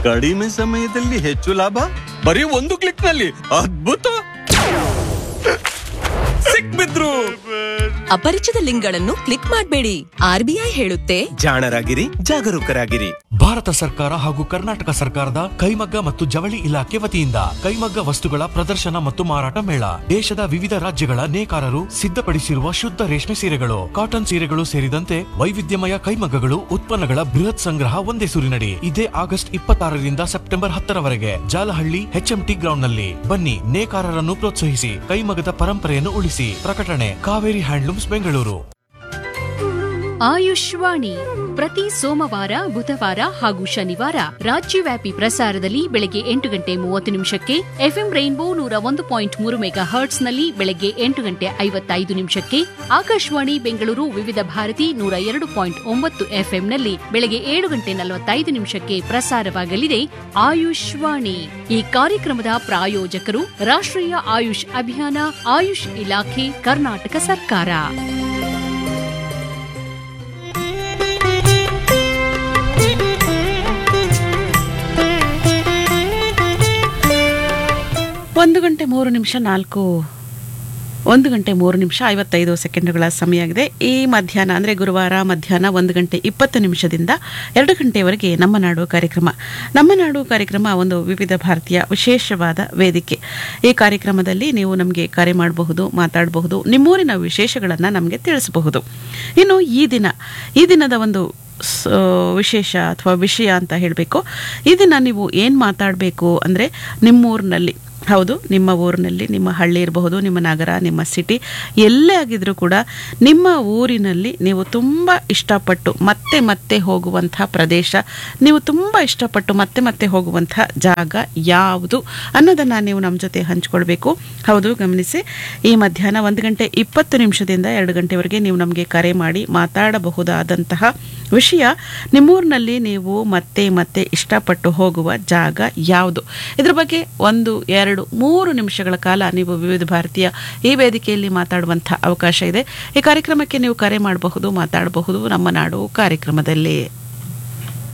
ಕಡಿಮೆ ಸಮಯದಲ್ಲಿ ಹೆಚ್ಚು ಲಾಭ ಬರೀ ಒಂದು ಕ್ಲಿಕ್ ನಲ್ಲಿ ಅದ್ಭುತ ಸಿಕ್ಬಿದ್ರು ಅಪರಿಚಿತ ಲಿಂಕ್ಗಳನ್ನು ಕ್ಲಿಕ್ ಮಾಡಬೇಡಿ ಆರ್ಬಿಐ ಹೇಳುತ್ತೆ ಜಾಣರಾಗಿರಿ ಜಾಗರೂಕರಾಗಿರಿ ಭಾರತ ಸರ್ಕಾರ ಹಾಗೂ ಕರ್ನಾಟಕ ಸರ್ಕಾರದ ಕೈಮಗ್ಗ ಮತ್ತು ಜವಳಿ ಇಲಾಖೆ ವತಿಯಿಂದ ಕೈಮಗ್ಗ ವಸ್ತುಗಳ ಪ್ರದರ್ಶನ ಮತ್ತು ಮಾರಾಟ ಮೇಳ ದೇಶದ ವಿವಿಧ ರಾಜ್ಯಗಳ ನೇಕಾರರು ಸಿದ್ಧಪಡಿಸಿರುವ ಶುದ್ಧ ರೇಷ್ಮೆ ಸೀರೆಗಳು ಕಾಟನ್ ಸೀರೆಗಳು ಸೇರಿದಂತೆ ವೈವಿಧ್ಯಮಯ ಕೈಮಗ್ಗಗಳು ಉತ್ಪನ್ನಗಳ ಬೃಹತ್ ಸಂಗ್ರಹ ಒಂದೇ ಸೂರಿನಡಿ ಇದೇ ಆಗಸ್ಟ್ ಇಪ್ಪತ್ತಾರರಿಂದ ಸೆಪ್ಟೆಂಬರ್ ಹತ್ತರವರೆಗೆ ಜಾಲಹಳ್ಳಿ ಎಚ್ಎಂಟಿ ಗ್ರೌಂಡ್ ನಲ್ಲಿ ಬನ್ನಿ ನೇಕಾರರನ್ನು ಪ್ರೋತ್ಸಾಹಿಸಿ ಕೈಮಗ್ಗದ ಪರಂಪರೆಯನ್ನು ಉಳಿಸಿ ಪ್ರಕಟಣೆ ಕಾವೇರಿ ಹ್ಯಾಂಡ್ಲೂಮ್ಸ್ ಬೆಂಗಳೂರು ಆಯುಷ್ವಾಣಿ ಪ್ರತಿ ಸೋಮವಾರ ಬುಧವಾರ ಹಾಗೂ ಶನಿವಾರ ರಾಜ್ಯವ್ಯಾಪಿ ಪ್ರಸಾರದಲ್ಲಿ ಬೆಳಗ್ಗೆ ಎಂಟು ಗಂಟೆ ಮೂವತ್ತು ನಿಮಿಷಕ್ಕೆ ಎಫ್ಎಂ ರೈನ್ಬೋ ನೂರ ಒಂದು ಪಾಯಿಂಟ್ ಮೂರು ಮೆಗಾ ಹರ್ಟ್ಸ್ನಲ್ಲಿ ಬೆಳಗ್ಗೆ ಎಂಟು ಗಂಟೆ ಐವತ್ತೈದು ನಿಮಿಷಕ್ಕೆ ಆಕಾಶವಾಣಿ ಬೆಂಗಳೂರು ವಿವಿಧ ಭಾರತಿ ನೂರ ಎರಡು ಪಾಯಿಂಟ್ ಒಂಬತ್ತು ಎಫ್ಎಂನಲ್ಲಿ ಬೆಳಗ್ಗೆ ಏಳು ಗಂಟೆ ನಲವತ್ತೈದು ನಿಮಿಷಕ್ಕೆ ಪ್ರಸಾರವಾಗಲಿದೆ ಆಯುಷ್ವಾಣಿ ಈ ಕಾರ್ಯಕ್ರಮದ ಪ್ರಾಯೋಜಕರು ರಾಷ್ಟ್ರೀಯ ಆಯುಷ್ ಅಭಿಯಾನ ಆಯುಷ್ ಇಲಾಖೆ ಕರ್ನಾಟಕ ಸರ್ಕಾರ ಒಂದು ಗಂಟೆ ಮೂರು ನಿಮಿಷ ನಾಲ್ಕು ಒಂದು ಗಂಟೆ ಮೂರು ನಿಮಿಷ ಐವತ್ತೈದು ಸೆಕೆಂಡುಗಳ ಸಮಯ ಆಗಿದೆ ಈ ಮಧ್ಯಾಹ್ನ ಅಂದರೆ ಗುರುವಾರ ಮಧ್ಯಾಹ್ನ ಒಂದು ಗಂಟೆ ಇಪ್ಪತ್ತು ನಿಮಿಷದಿಂದ ಎರಡು ಗಂಟೆಯವರೆಗೆ ನಮ್ಮ ನಾಡು ಕಾರ್ಯಕ್ರಮ ನಮ್ಮ ನಾಡು ಕಾರ್ಯಕ್ರಮ ಒಂದು ವಿವಿಧ ಭಾರತೀಯ ವಿಶೇಷವಾದ ವೇದಿಕೆ ಈ ಕಾರ್ಯಕ್ರಮದಲ್ಲಿ ನೀವು ನಮಗೆ ಕರೆ ಮಾಡಬಹುದು ಮಾತಾಡಬಹುದು ನಿಮ್ಮೂರಿನ ವಿಶೇಷಗಳನ್ನು ನಮಗೆ ತಿಳಿಸಬಹುದು ಇನ್ನು ಈ ದಿನ ಈ ದಿನದ ಒಂದು ಸ- ವಿಶೇಷ ಅಥವಾ ವಿಷಯ ಅಂತ ಹೇಳಬೇಕು ಈ ದಿನ ನೀವು ಏನು ಮಾತಾಡಬೇಕು ಅಂದರೆ ನಿಮ್ಮೂರಿನಲ್ಲಿ ಹೌದು ನಿಮ್ಮ ಊರಿನಲ್ಲಿ ನಿಮ್ಮ ಹಳ್ಳಿ ಇರಬಹುದು ನಿಮ್ಮ ನಗರ ನಿಮ್ಮ ಸಿಟಿ ಎಲ್ಲೇ ಆಗಿದ್ರೂ ಕೂಡ ನಿಮ್ಮ ಊರಿನಲ್ಲಿ ನೀವು ತುಂಬ ಇಷ್ಟಪಟ್ಟು ಮತ್ತೆ ಮತ್ತೆ ಹೋಗುವಂಥ ಪ್ರದೇಶ ನೀವು ತುಂಬ ಇಷ್ಟಪಟ್ಟು ಮತ್ತೆ ಮತ್ತೆ ಹೋಗುವಂಥ ಜಾಗ ಯಾವುದು ಅನ್ನೋದನ್ನು ನೀವು ನಮ್ಮ ಜೊತೆ ಹಂಚ್ಕೊಳ್ಬೇಕು ಹೌದು ಗಮನಿಸಿ ಈ ಮಧ್ಯಾಹ್ನ ಒಂದು ಗಂಟೆ ಇಪ್ಪತ್ತು ನಿಮಿಷದಿಂದ ಎರಡು ಗಂಟೆವರೆಗೆ ನೀವು ನಮಗೆ ಕರೆ ಮಾಡಿ ಮಾತಾಡಬಹುದಾದಂತಹ ವಿಷಯ ನಿಮ್ಮೂರಿನಲ್ಲಿ ನೀವು ಮತ್ತೆ ಮತ್ತೆ ಇಷ್ಟಪಟ್ಟು ಹೋಗುವ ಜಾಗ ಯಾವುದು ಇದ್ರ ಬಗ್ಗೆ ಒಂದು ಎರಡು ಮೂರು ನಿಮಿಷಗಳ ಕಾಲ ನೀವು ವಿವಿಧ ಭಾರತೀಯ ಈ ವೇದಿಕೆಯಲ್ಲಿ ಮಾತಾಡುವಂಥ ಅವಕಾಶ ಇದೆ ಈ ಕಾರ್ಯಕ್ರಮಕ್ಕೆ ನೀವು ಕರೆ ಮಾಡಬಹುದು ಮಾತಾಡಬಹುದು ನಮ್ಮ ನಾಡು ಕಾರ್ಯಕ್ರಮದಲ್ಲಿ